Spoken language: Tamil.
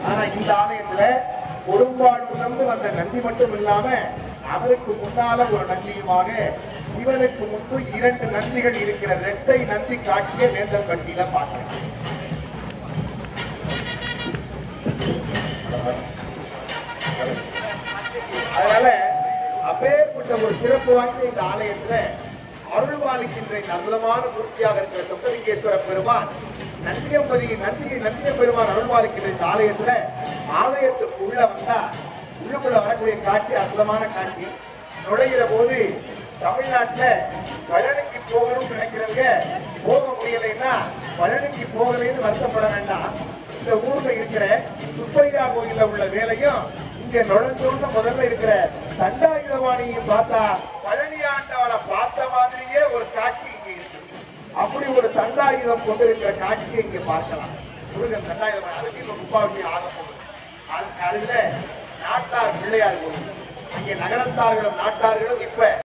ஆனா இந்த ஆலயத்துல கொடும்பாடு உணர்ந்து வந்த நந்தி மட்டும் இல்லாம அவருக்கு முன்னால ஒரு நந்தியுமாக சிவனுக்கு முன்பு இரண்டு நந்திகள் இருக்கிற இரட்டை நந்தி காட்சியை நேந்தல் கட்டியில பார்க்கிறேன் அதனால அப்பேற்பட்ட ஒரு சிறப்பு வாய்ந்த இந்த ஆலயத்துல அருள்வாளிக்கின்ற இந்த அற்புதமான மூர்த்தியாக இருக்கிற சொக்கலிங்கேஸ்வர பெருமான் நந்தியம்பதி நந்தி நந்திய பெருமான் அருள்வாளிக்கின்ற இந்த ஆலயத்துல ஆலயத்துக்கு உள்ள வந்தா உள்ளுக்குள்ள வரக்கூடிய காட்சி அற்புதமான காட்சி நுழைகிற போது தமிழ்நாட்டுல பழனிக்கு போகணும்னு நினைக்கிறவங்க போக முடியலைன்னா பழனிக்கு போகலைன்னு வருத்தப்பட வேண்டாம் இந்த ஊர்ல இருக்கிற சுப்பையா கோயில்ல உள்ள வேலையும் இங்க நுழைஞ்சோன்னு முதல்ல இருக்கிற தண்டாயுதவாணியும் பார்த்தா பழனி ஆண்டவனை பார்த்த மாதிரியே ஒரு காட்சி இங்க இருக்கு அப்படி ஒரு தண்டாயுதம் கொண்டிருக்கிற காட்சியை இங்க பார்க்கலாம் முருகன் தண்டாயுதம் அதுக்கு இப்ப குப்பாவட்டி ஆக போகுது அது- அதுல நாட்டார் பிள்ளையார் கோயில் அங்கே நகரத்தார்களும் நாட்டார்களும் இப்ப